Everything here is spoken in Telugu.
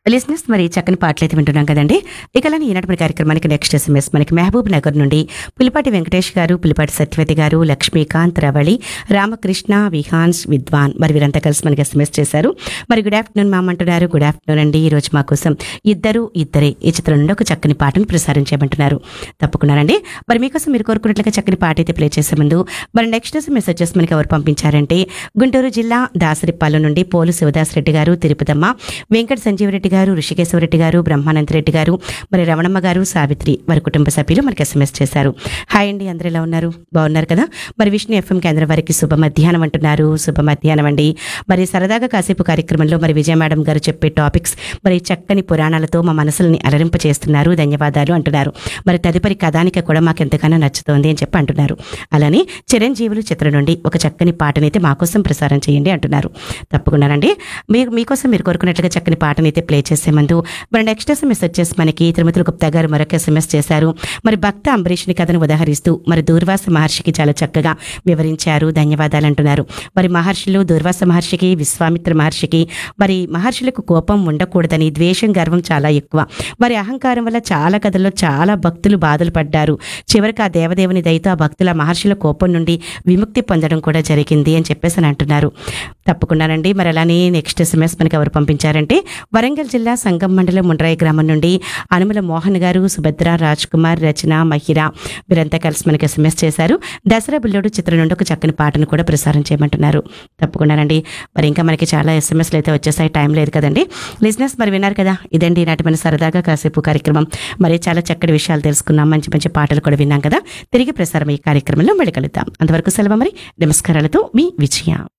లిసినర్స్ మరి చక్కని పాటలు అయితే వింటున్నాం కదండి ఇకలని ఈనాటి మన కార్యక్రమానికి నెక్స్ట్ ఎస్ఎంఎస్ మనకి మహబూబ్ నగర్ నుండి పులిపాటి వెంకటేష్ గారు పులిపాటి సత్యవతి గారు లక్ష్మీకాంత్ రవళి రామకృష్ణ విహాన్స్ విద్వాన్ మరి వీరంతా కలిసి మనకి ఎస్ఎంఎస్ చేశారు మరి గుడ్ ఆఫ్టర్నూన్ మామ అంటున్నారు గుడ్ ఆఫ్టర్నూన్ అండి ఈ రోజు మా కోసం ఇద్దరు ఇద్దరే ఈ చిత్రం నుండి ఒక చక్కని పాటను ప్రసారం చేయమంటున్నారు తప్పకుండానండి మరి మీకోసం మీరు కోరుకున్నట్లుగా చక్కని పాట అయితే ప్లే చేసే ముందు మరి నెక్స్ట్ ఎస్ఎంఎస్ వచ్చేసి మనకి ఎవరు పంపించారంటే గుంటూరు జిల్లా దాసరిపాలెం నుండి పోలు శివదాస్ రెడ్డి గారు తిరుపతమ్మ వెంకట సంజీవరెడ్డి గారు ఋషికేశ్వరరెడ్డి గారు బ్రహ్మానంద రెడ్డి గారు మరి రమణమ్మ గారు సావిత్రి వారి కుటుంబ సభ్యులు మనకి ఎస్ఎంఎస్ చేశారు హాయ్ అండి అందరూ ఎలా ఉన్నారు బాగున్నారు కదా మరి విష్ణు ఎఫ్ఎం కేంద్రం వారికి శుభ మధ్యాహ్నం అంటున్నారు శుభ మధ్యాహ్నం అండి మరి సరదాగా కాసేపు కార్యక్రమంలో మరి విజయ మేడం గారు చెప్పే టాపిక్స్ మరి చక్కని పురాణాలతో మా మనసుల్ని అలరింప చేస్తున్నారు ధన్యవాదాలు అంటున్నారు మరి తదుపరి కథానిక కూడా మాకు ఎంతగానో నచ్చుతోంది అని చెప్పి అంటున్నారు అలానే చిరంజీవులు చిత్రం నుండి ఒక చక్కని పాటనైతే మా కోసం ప్రసారం చేయండి అంటున్నారు తప్పకుండానండి మీరు మీకోసం మీరు కోరుకున్నట్లుగా చక్కని పాటనైతే ప్లే చేసే ముందు మరి నెక్స్ట్ ఎస్ఎంఎస్ వచ్చేసి మనకి తిరుమతుల గుప్తా గారు మరొక ఎస్ఎంఎస్ చేశారు మరి భక్త అంబరీషుని కథను ఉదాహరిస్తూ మరి దూర్వాస మహర్షికి చాలా చక్కగా వివరించారు ధన్యవాదాలు అంటున్నారు మరి మహర్షులు దూర్వాస మహర్షికి విశ్వామిత్ర మహర్షికి మరి మహర్షులకు కోపం ఉండకూడదని ద్వేషం గర్వం చాలా ఎక్కువ వారి అహంకారం వల్ల చాలా కథల్లో చాలా భక్తులు బాధలు పడ్డారు చివరికి ఆ దేవదేవుని దయతో ఆ భక్తుల మహర్షుల కోపం నుండి విముక్తి పొందడం కూడా జరిగింది అని చెప్పేసి అని అంటున్నారు తప్పకుండానండి మరి అలానే నెక్స్ట్ ఎస్ఎంఎస్ మనకి ఎవరు పంపించారంటే వరంగల్ జిల్లా సంగం మండలం ముండ్రాయి గ్రామం నుండి అనుమల మోహన్ గారు సుభద్ర రాజ్ కుమార్ రచన మహిర వీరంతా కలిసి మనకి ఎస్ఎంఎస్ చేశారు దసరా బుల్లోడు చిత్రం నుండి ఒక చక్కని పాటను కూడా ప్రసారం చేయమంటున్నారు తప్పకుండానండి మరి ఇంకా మనకి చాలా ఎస్ఎంఎస్లు అయితే వచ్చేసాయి టైం లేదు కదండి లిజినెస్ మరి విన్నారు కదా ఇదండి నాటి మన సరదాగా కాసేపు కార్యక్రమం మరి చాలా చక్కటి విషయాలు తెలుసుకున్నాం మంచి మంచి పాటలు కూడా విన్నాం కదా తిరిగి ప్రసారం ఈ కార్యక్రమంలో మళ్ళీ కలుద్దాం అంతవరకు సెలవు మరి నమస్కారాలతో మీ విజయ